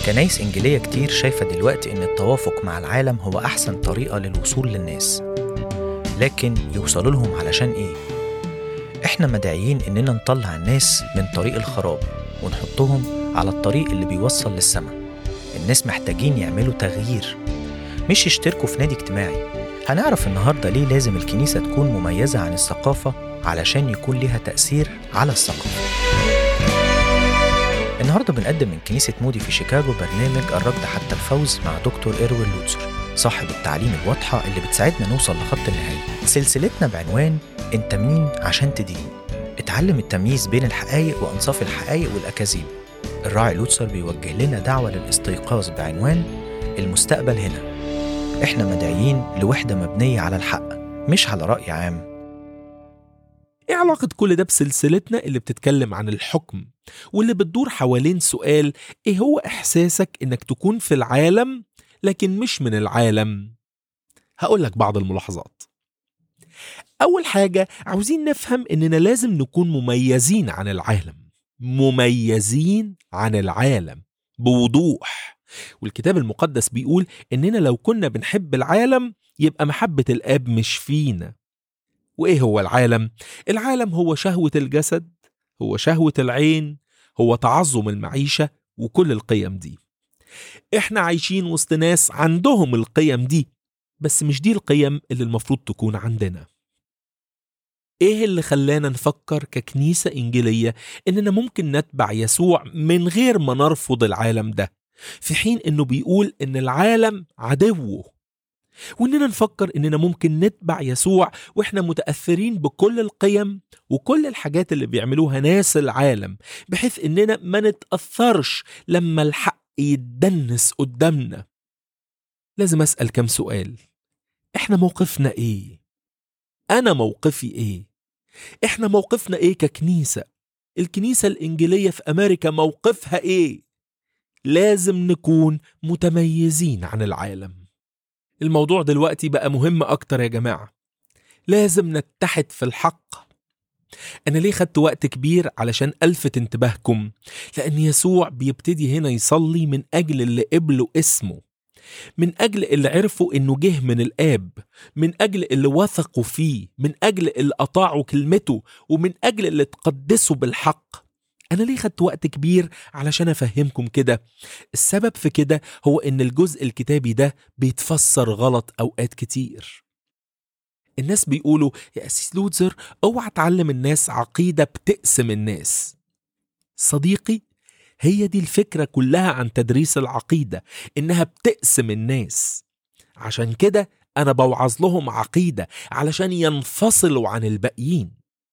كنايس إنجيلية كتير شايفة دلوقتي إن التوافق مع العالم هو أحسن طريقة للوصول للناس لكن يوصلوا لهم علشان إيه؟ إحنا مدعيين إننا نطلع الناس من طريق الخراب ونحطهم على الطريق اللي بيوصل للسماء الناس محتاجين يعملوا تغيير مش يشتركوا في نادي اجتماعي هنعرف النهاردة ليه لازم الكنيسة تكون مميزة عن الثقافة علشان يكون ليها تأثير على الثقافة النهارده بنقدم من كنيسة مودي في شيكاغو برنامج الركض حتى الفوز مع دكتور إيروين لوتسر صاحب التعليم الواضحة اللي بتساعدنا نوصل لخط النهاية سلسلتنا بعنوان أنت مين عشان تدين اتعلم التمييز بين الحقائق وأنصاف الحقائق والأكاذيب الراعي لوتسر بيوجه لنا دعوة للاستيقاظ بعنوان المستقبل هنا احنا مدعيين لوحدة مبنية على الحق مش على رأي عام ايه علاقة كل ده بسلسلتنا اللي بتتكلم عن الحكم واللي بتدور حوالين سؤال ايه هو احساسك انك تكون في العالم لكن مش من العالم هقول لك بعض الملاحظات اول حاجة عاوزين نفهم اننا لازم نكون مميزين عن العالم مميزين عن العالم بوضوح والكتاب المقدس بيقول اننا لو كنا بنحب العالم يبقى محبة الاب مش فينا وايه هو العالم العالم هو شهوه الجسد هو شهوه العين هو تعظم المعيشه وكل القيم دي احنا عايشين وسط ناس عندهم القيم دي بس مش دي القيم اللي المفروض تكون عندنا ايه اللي خلانا نفكر ككنيسه انجيليه اننا ممكن نتبع يسوع من غير ما نرفض العالم ده في حين انه بيقول ان العالم عدوه واننا نفكر اننا ممكن نتبع يسوع واحنا متاثرين بكل القيم وكل الحاجات اللي بيعملوها ناس العالم بحيث اننا ما نتاثرش لما الحق يتدنس قدامنا لازم اسال كم سؤال احنا موقفنا ايه انا موقفي ايه احنا موقفنا ايه ككنيسه الكنيسه الانجيليه في امريكا موقفها ايه لازم نكون متميزين عن العالم الموضوع دلوقتي بقى مهم أكتر يا جماعة لازم نتحد في الحق أنا ليه خدت وقت كبير علشان ألفت انتباهكم لأن يسوع بيبتدي هنا يصلي من أجل اللي قبلوا اسمه من أجل اللي عرفوا إنه جه من الآب من أجل اللي وثقوا فيه من أجل اللي أطاعوا كلمته ومن أجل اللي تقدسوا بالحق أنا ليه خدت وقت كبير علشان أفهمكم كده؟ السبب في كده هو إن الجزء الكتابي ده بيتفسر غلط أوقات كتير. الناس بيقولوا يا أسيس لوتزر اوعى تعلم الناس عقيدة بتقسم الناس. صديقي هي دي الفكرة كلها عن تدريس العقيدة إنها بتقسم الناس. عشان كده أنا بوعظ لهم عقيدة علشان ينفصلوا عن الباقيين.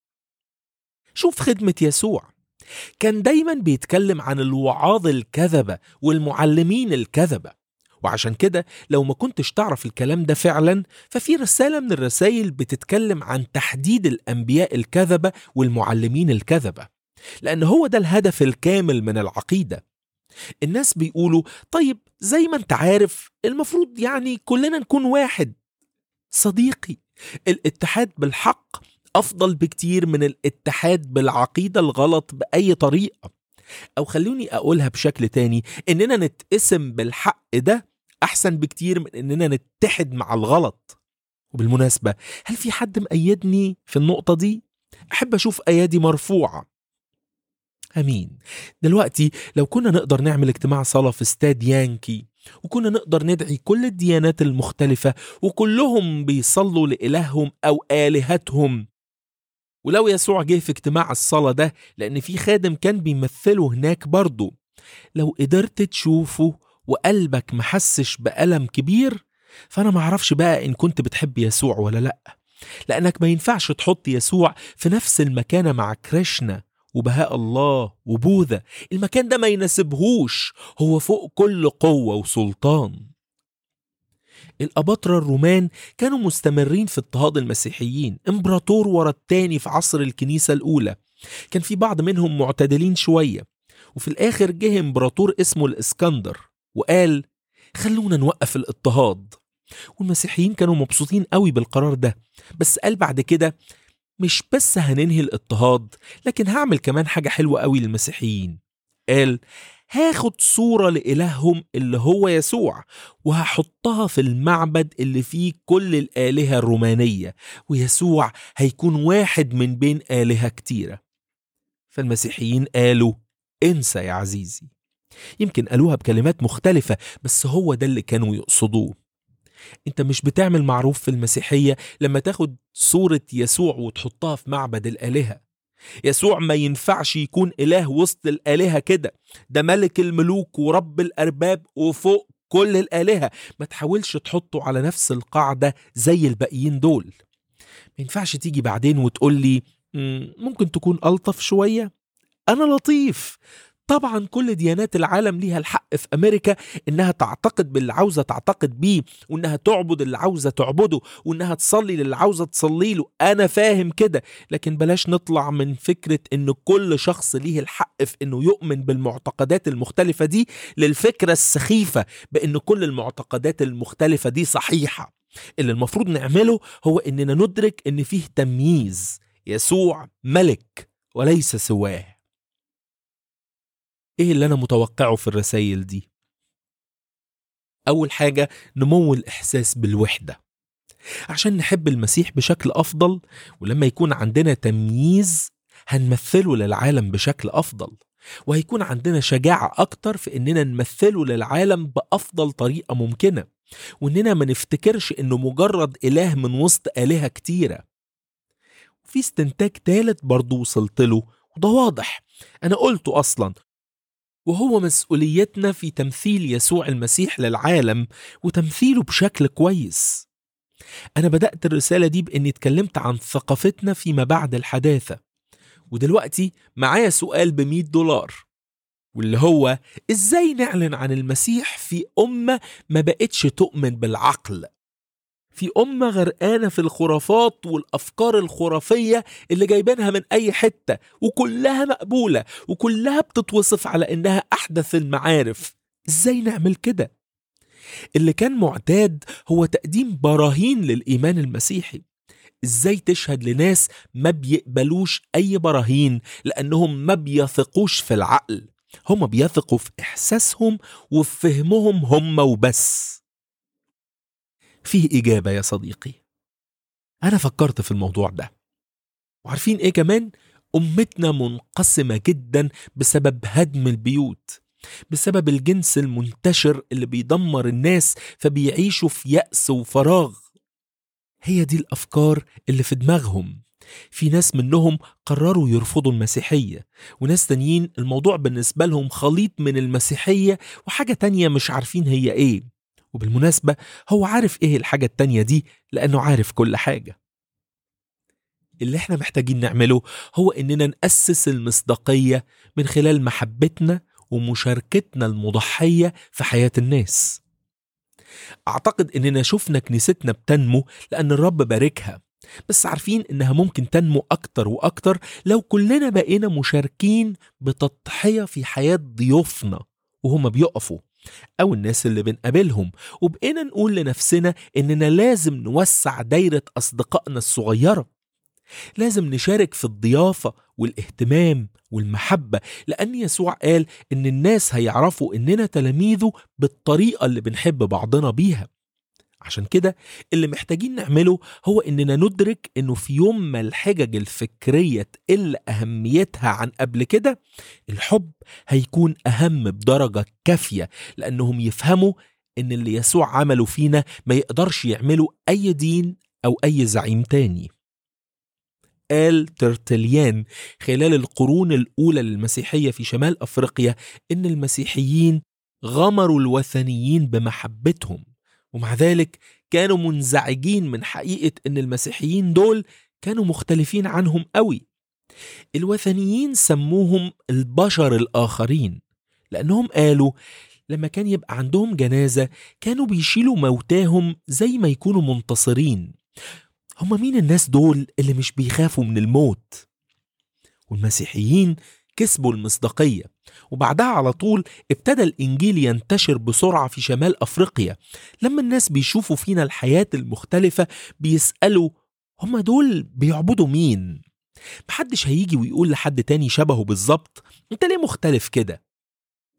شوف خدمة يسوع كان دايما بيتكلم عن الوعاظ الكذبة والمعلمين الكذبة وعشان كده لو ما كنتش تعرف الكلام ده فعلا ففي رسالة من الرسائل بتتكلم عن تحديد الأنبياء الكذبة والمعلمين الكذبة لأن هو ده الهدف الكامل من العقيدة الناس بيقولوا طيب زي ما انت عارف المفروض يعني كلنا نكون واحد صديقي الاتحاد بالحق أفضل بكتير من الاتحاد بالعقيدة الغلط بأي طريقة أو خلوني أقولها بشكل تاني إننا نتقسم بالحق ده أحسن بكتير من إننا نتحد مع الغلط وبالمناسبة هل في حد مأيدني في النقطة دي؟ أحب أشوف أيادي مرفوعة أمين دلوقتي لو كنا نقدر نعمل اجتماع صلاة في استاد يانكي وكنا نقدر ندعي كل الديانات المختلفة وكلهم بيصلوا لإلههم أو آلهتهم ولو يسوع جه في اجتماع الصلاة ده لأن في خادم كان بيمثله هناك برضه لو قدرت تشوفه وقلبك محسش بألم كبير فأنا معرفش بقى إن كنت بتحب يسوع ولا لأ لأنك ما ينفعش تحط يسوع في نفس المكانة مع كريشنا وبهاء الله وبوذا المكان ده ما يناسبهوش هو فوق كل قوة وسلطان الأباطرة الرومان كانوا مستمرين في اضطهاد المسيحيين امبراطور ورا التاني في عصر الكنيسة الأولى كان في بعض منهم معتدلين شوية وفي الآخر جه امبراطور اسمه الإسكندر وقال خلونا نوقف الاضطهاد والمسيحيين كانوا مبسوطين قوي بالقرار ده بس قال بعد كده مش بس هننهي الاضطهاد لكن هعمل كمان حاجة حلوة قوي للمسيحيين قال هاخد صورة لإلههم اللي هو يسوع وهحطها في المعبد اللي فيه كل الآلهة الرومانية ويسوع هيكون واحد من بين آلهة كتيرة فالمسيحيين قالوا انسى يا عزيزي يمكن قالوها بكلمات مختلفة بس هو ده اللي كانوا يقصدوه انت مش بتعمل معروف في المسيحية لما تاخد صورة يسوع وتحطها في معبد الآلهة يسوع ما ينفعش يكون إله وسط الآلهة كده ده ملك الملوك ورب الأرباب وفوق كل الآلهة ما تحاولش تحطه على نفس القاعدة زي الباقيين دول ما ينفعش تيجي بعدين وتقول لي ممكن تكون ألطف شوية أنا لطيف طبعا كل ديانات العالم ليها الحق في امريكا انها تعتقد باللي عاوزه تعتقد بيه وانها تعبد اللي عاوزه تعبده وانها تصلي للي عاوزه تصلي له انا فاهم كده لكن بلاش نطلع من فكره ان كل شخص ليه الحق في انه يؤمن بالمعتقدات المختلفه دي للفكره السخيفه بان كل المعتقدات المختلفه دي صحيحه اللي المفروض نعمله هو اننا ندرك ان فيه تمييز يسوع ملك وليس سواه ايه اللي انا متوقعه في الرسائل دي اول حاجه نمو الاحساس بالوحده عشان نحب المسيح بشكل افضل ولما يكون عندنا تمييز هنمثله للعالم بشكل افضل وهيكون عندنا شجاعه اكتر في اننا نمثله للعالم بافضل طريقه ممكنه واننا ما نفتكرش انه مجرد اله من وسط الهه كتيره وفي استنتاج تالت برضه وصلت له وده واضح انا قلته اصلا وهو مسؤوليتنا في تمثيل يسوع المسيح للعالم وتمثيله بشكل كويس أنا بدأت الرسالة دي بإني اتكلمت عن ثقافتنا فيما بعد الحداثة ودلوقتي معايا سؤال بمية دولار واللي هو إزاي نعلن عن المسيح في أمة ما بقتش تؤمن بالعقل في أمة غرقانة في الخرافات والأفكار الخرافية اللي جايبينها من أي حتة وكلها مقبولة وكلها بتتوصف على إنها أحدث المعارف إزاي نعمل كده؟ اللي كان معتاد هو تقديم براهين للإيمان المسيحي إزاي تشهد لناس ما بيقبلوش أي براهين لأنهم ما بيثقوش في العقل هم بيثقوا في إحساسهم وفي فهمهم هم وبس فيه إجابة يا صديقي أنا فكرت في الموضوع ده وعارفين إيه كمان؟ أمتنا منقسمة جدا بسبب هدم البيوت بسبب الجنس المنتشر اللي بيدمر الناس فبيعيشوا في يأس وفراغ هي دي الأفكار اللي في دماغهم في ناس منهم قرروا يرفضوا المسيحية وناس تانيين الموضوع بالنسبة لهم خليط من المسيحية وحاجة تانية مش عارفين هي ايه وبالمناسبة هو عارف ايه الحاجة التانية دي لأنه عارف كل حاجة اللي احنا محتاجين نعمله هو اننا نأسس المصداقية من خلال محبتنا ومشاركتنا المضحية في حياة الناس أعتقد إننا شفنا كنيستنا بتنمو لأن الرب باركها بس عارفين إنها ممكن تنمو أكتر وأكتر لو كلنا بقينا مشاركين بتضحية في حياة ضيوفنا وهم بيقفوا أو الناس اللي بنقابلهم وبقينا نقول لنفسنا إننا لازم نوسع دايرة أصدقائنا الصغيرة لازم نشارك في الضيافة والاهتمام والمحبة لأن يسوع قال إن الناس هيعرفوا إننا تلاميذه بالطريقة اللي بنحب بعضنا بيها عشان كده اللي محتاجين نعمله هو إننا ندرك إنه في يوم ما الحجج الفكرية تقل أهميتها عن قبل كده الحب هيكون أهم بدرجة كافية لأنهم يفهموا إن اللي يسوع عمله فينا ما يقدرش يعمله أي دين أو أي زعيم تاني قال ترتليان خلال القرون الأولى للمسيحية في شمال أفريقيا إن المسيحيين غمروا الوثنيين بمحبتهم ومع ذلك كانوا منزعجين من حقيقة إن المسيحيين دول كانوا مختلفين عنهم قوي الوثنيين سموهم البشر الآخرين لأنهم قالوا لما كان يبقى عندهم جنازة كانوا بيشيلوا موتاهم زي ما يكونوا منتصرين هم مين الناس دول اللي مش بيخافوا من الموت والمسيحيين كسبوا المصداقية وبعدها على طول ابتدى الإنجيل ينتشر بسرعة في شمال أفريقيا لما الناس بيشوفوا فينا الحياة المختلفة بيسألوا هم دول بيعبدوا مين؟ محدش هيجي ويقول لحد تاني شبهه بالظبط انت ليه مختلف كده؟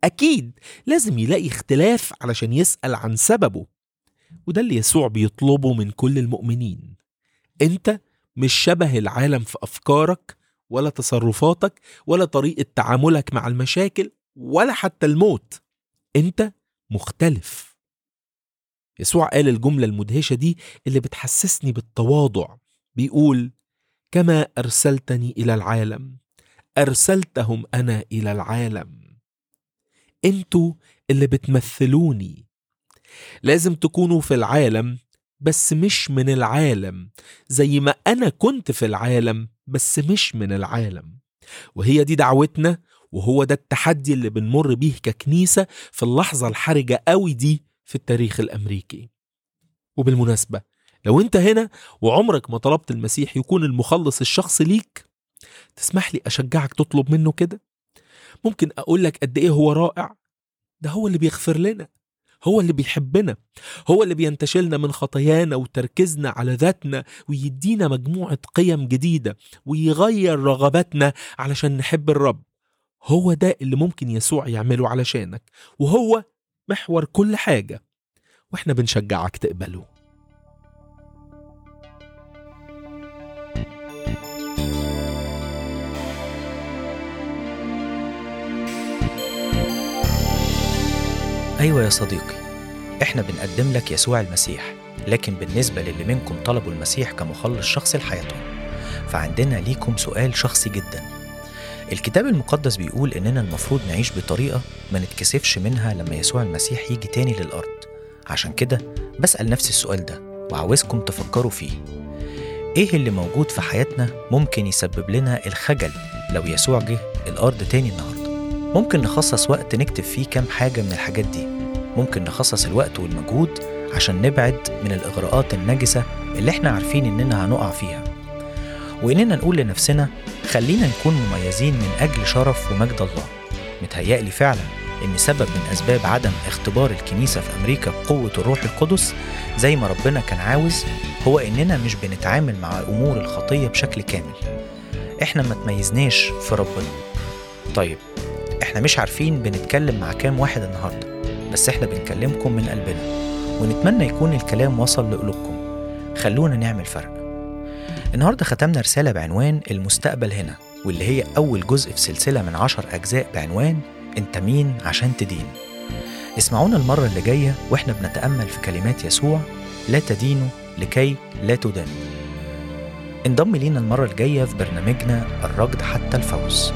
أكيد لازم يلاقي اختلاف علشان يسأل عن سببه وده اللي يسوع بيطلبه من كل المؤمنين أنت مش شبه العالم في أفكارك ولا تصرفاتك ولا طريقة تعاملك مع المشاكل ولا حتى الموت أنت مختلف يسوع قال الجملة المدهشة دي اللي بتحسسني بالتواضع بيقول كما أرسلتني إلى العالم أرسلتهم أنا إلى العالم انتوا اللي بتمثلوني لازم تكونوا في العالم بس مش من العالم زي ما أنا كنت في العالم بس مش من العالم وهي دي دعوتنا وهو ده التحدي اللي بنمر بيه ككنيسة في اللحظة الحرجة قوي دي في التاريخ الأمريكي وبالمناسبة لو انت هنا وعمرك ما طلبت المسيح يكون المخلص الشخصي ليك تسمح لي أشجعك تطلب منه كده ممكن أقول لك قد إيه هو رائع ده هو اللي بيغفر لنا هو اللي بيحبنا هو اللي بينتشلنا من خطايانا وتركيزنا على ذاتنا ويدينا مجموعة قيم جديدة ويغير رغباتنا علشان نحب الرب هو ده اللي ممكن يسوع يعمله علشانك وهو محور كل حاجة واحنا بنشجعك تقبله أيوة يا صديقي إحنا بنقدم لك يسوع المسيح لكن بالنسبة للي منكم طلبوا المسيح كمخلص شخصي لحياتهم فعندنا ليكم سؤال شخصي جدا الكتاب المقدس بيقول إننا المفروض نعيش بطريقة ما نتكسفش منها لما يسوع المسيح يجي تاني للأرض عشان كده بسأل نفسي السؤال ده وعاوزكم تفكروا فيه إيه اللي موجود في حياتنا ممكن يسبب لنا الخجل لو يسوع جه الأرض تاني النهاردة ممكن نخصص وقت نكتب فيه كام حاجة من الحاجات دي ممكن نخصص الوقت والمجهود عشان نبعد من الإغراءات النجسة اللي احنا عارفين إننا هنقع فيها وإننا نقول لنفسنا خلينا نكون مميزين من أجل شرف ومجد الله متهيألي فعلا إن سبب من أسباب عدم اختبار الكنيسة في أمريكا بقوة الروح القدس زي ما ربنا كان عاوز هو إننا مش بنتعامل مع أمور الخطية بشكل كامل إحنا ما تميزناش في ربنا طيب إحنا مش عارفين بنتكلم مع كام واحد النهاردة بس إحنا بنكلمكم من قلبنا ونتمنى يكون الكلام وصل لقلوبكم خلونا نعمل فرق النهاردة ختمنا رسالة بعنوان المستقبل هنا واللي هي أول جزء في سلسلة من عشر أجزاء بعنوان أنت مين عشان تدين اسمعونا المرة اللي جاية وإحنا بنتأمل في كلمات يسوع لا تدينوا لكي لا تدانوا انضم لينا المرة الجاية في برنامجنا الركض حتى الفوز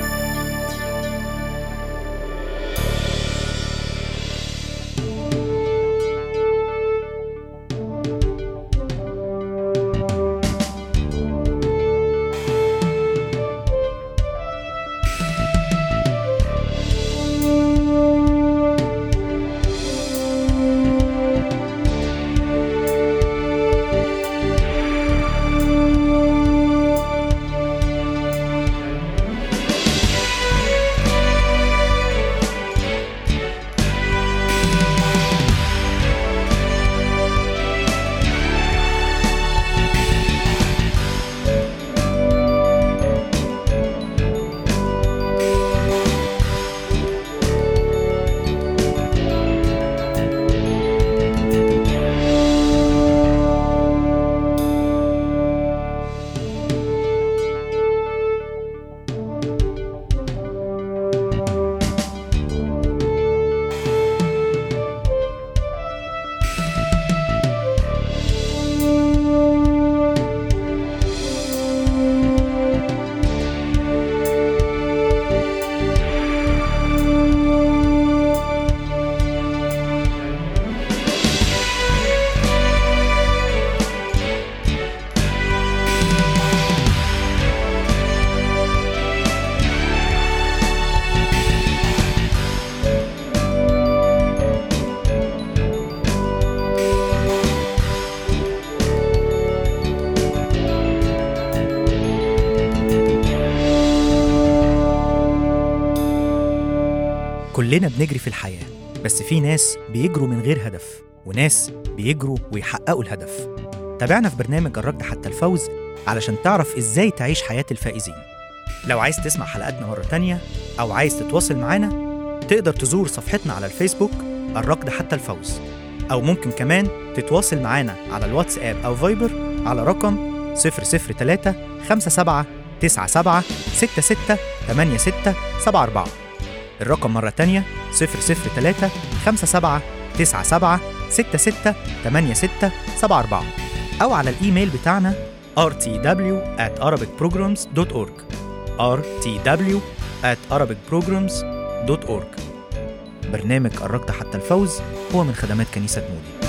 كلنا بنجري في الحياة بس في ناس بيجروا من غير هدف وناس بيجروا ويحققوا الهدف تابعنا في برنامج الركض حتى الفوز علشان تعرف ازاي تعيش حياة الفائزين لو عايز تسمع حلقاتنا مرة تانية أو عايز تتواصل معانا تقدر تزور صفحتنا على الفيسبوك الركض حتى الفوز أو ممكن كمان تتواصل معانا على الواتساب أو فايبر على رقم 003 57 97 66 86 74 الرقم مرة تانية 003 57 97 66 86 74 أو على الإيميل بتاعنا rtw at arabicprograms.org rtw at arabicprograms.org برنامج قربت حتى الفوز هو من خدمات كنيسة مودي